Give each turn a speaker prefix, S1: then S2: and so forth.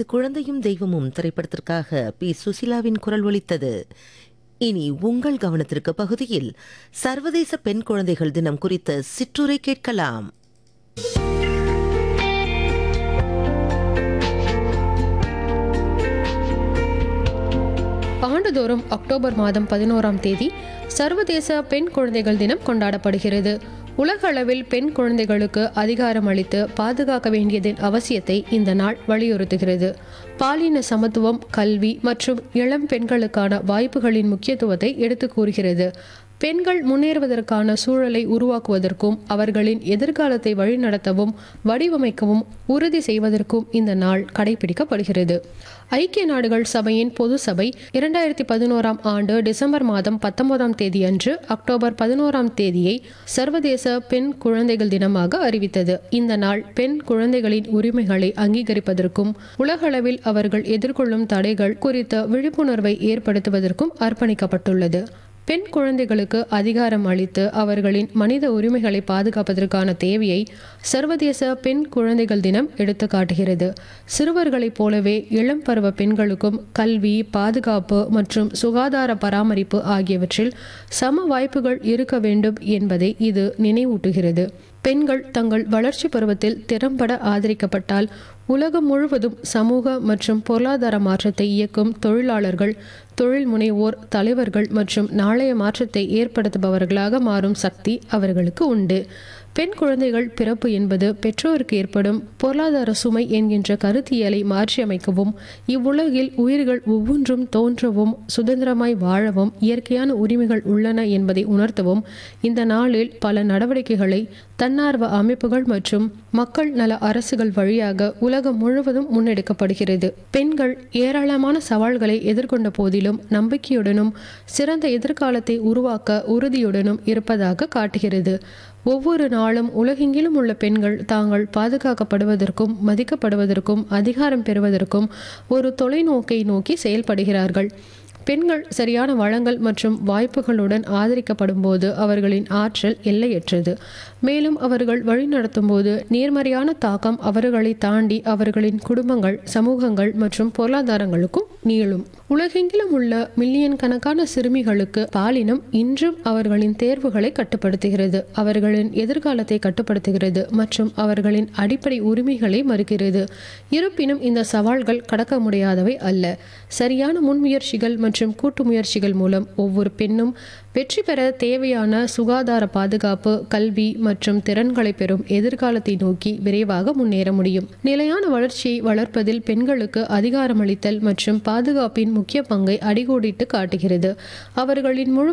S1: அது குழந்தையும் தெய்வமும் திரைப்படத்திற்காக பி சுசிலாவின் குரல் ஒலித்தது இனி உங்கள் கவனத்திற்கு பகுதியில் சர்வதேச பெண் குழந்தைகள் தினம் குறித்த சிற்றுரை கேட்கலாம்
S2: ஆண்டுதோறும் அக்டோபர் மாதம் பதினோராம் தேதி சர்வதேச பெண் குழந்தைகள் தினம் கொண்டாடப்படுகிறது உலக அளவில் பெண் குழந்தைகளுக்கு அதிகாரம் அளித்து பாதுகாக்க வேண்டியதன் அவசியத்தை இந்த நாள் வலியுறுத்துகிறது பாலின சமத்துவம் கல்வி மற்றும் இளம் பெண்களுக்கான வாய்ப்புகளின் முக்கியத்துவத்தை எடுத்து கூறுகிறது பெண்கள் முன்னேறுவதற்கான சூழலை உருவாக்குவதற்கும் அவர்களின் எதிர்காலத்தை வழிநடத்தவும் வடிவமைக்கவும் உறுதி செய்வதற்கும் இந்த நாள் கடைபிடிக்கப்படுகிறது ஐக்கிய நாடுகள் சபையின் பொது சபை இரண்டாயிரத்தி பதினோராம் ஆண்டு டிசம்பர் மாதம் பத்தொன்பதாம் தேதி அன்று அக்டோபர் பதினோராம் தேதியை சர்வதேச பெண் குழந்தைகள் தினமாக அறிவித்தது இந்த நாள் பெண் குழந்தைகளின் உரிமைகளை அங்கீகரிப்பதற்கும் உலகளவில் அவர்கள் எதிர்கொள்ளும் தடைகள் குறித்த விழிப்புணர்வை ஏற்படுத்துவதற்கும் அர்ப்பணிக்கப்பட்டுள்ளது பெண் குழந்தைகளுக்கு அதிகாரம் அளித்து அவர்களின் மனித உரிமைகளை பாதுகாப்பதற்கான தேவையை சர்வதேச பெண் குழந்தைகள் தினம் எடுத்து காட்டுகிறது சிறுவர்களைப் போலவே இளம் பருவ பெண்களுக்கும் கல்வி பாதுகாப்பு மற்றும் சுகாதார பராமரிப்பு ஆகியவற்றில் சம வாய்ப்புகள் இருக்க வேண்டும் என்பதை இது நினைவூட்டுகிறது பெண்கள் தங்கள் வளர்ச்சி பருவத்தில் திறம்பட ஆதரிக்கப்பட்டால் உலகம் முழுவதும் சமூக மற்றும் பொருளாதார மாற்றத்தை இயக்கும் தொழிலாளர்கள் தொழில் முனைவோர் தலைவர்கள் மற்றும் நாளைய மாற்றத்தை ஏற்படுத்துபவர்களாக மாறும் சக்தி அவர்களுக்கு உண்டு பெண் குழந்தைகள் பிறப்பு என்பது பெற்றோருக்கு ஏற்படும் பொருளாதார சுமை என்கின்ற கருத்தியலை மாற்றியமைக்கவும் இவ்வுலகில் உயிர்கள் ஒவ்வொன்றும் தோன்றவும் சுதந்திரமாய் வாழவும் இயற்கையான உரிமைகள் உள்ளன என்பதை உணர்த்தவும் இந்த நாளில் பல நடவடிக்கைகளை தன்னார்வ அமைப்புகள் மற்றும் மக்கள் நல அரசுகள் வழியாக உலகம் முழுவதும் முன்னெடுக்கப்படுகிறது பெண்கள் ஏராளமான சவால்களை எதிர்கொண்ட போதிலும் நம்பிக்கையுடனும் சிறந்த எதிர்காலத்தை உருவாக்க உறுதியுடனும் இருப்பதாக காட்டுகிறது ஒவ்வொரு நாளும் உலகெங்கிலும் உள்ள பெண்கள் தாங்கள் பாதுகாக்கப்படுவதற்கும் மதிக்கப்படுவதற்கும் அதிகாரம் பெறுவதற்கும் ஒரு தொலைநோக்கை நோக்கி செயல்படுகிறார்கள் பெண்கள் சரியான வளங்கள் மற்றும் வாய்ப்புகளுடன் ஆதரிக்கப்படும் போது அவர்களின் ஆற்றல் எல்லையற்றது மேலும் அவர்கள் வழிநடத்தும் போது நேர்மறையான தாக்கம் அவர்களை தாண்டி அவர்களின் குடும்பங்கள் சமூகங்கள் மற்றும் பொருளாதாரங்களுக்கும் நீளும் உலகெங்கிலும் உள்ள மில்லியன் கணக்கான சிறுமிகளுக்கு பாலினம் இன்றும் அவர்களின் தேர்வுகளை கட்டுப்படுத்துகிறது அவர்களின் எதிர்காலத்தை கட்டுப்படுத்துகிறது மற்றும் அவர்களின் அடிப்படை உரிமைகளை மறுக்கிறது இருப்பினும் இந்த சவால்கள் கடக்க முடியாதவை அல்ல சரியான முன்முயற்சிகள் மற்றும் கூட்டு முயற்சிகள் மூலம் ஒவ்வொரு பெண்ணும் வெற்றி பெற தேவையான சுகாதார பாதுகாப்பு கல்வி மற்றும் திறன்களை பெறும் எதிர்காலத்தை நோக்கி விரைவாக முன்னேற முடியும் நிலையான வளர்ச்சியை வளர்ப்பதில் பெண்களுக்கு அதிகாரமளித்தல் மற்றும் பாதுகாப்பின் முக்கிய பங்கை அடிகோடிட்டு காட்டுகிறது அவர்களின் முழு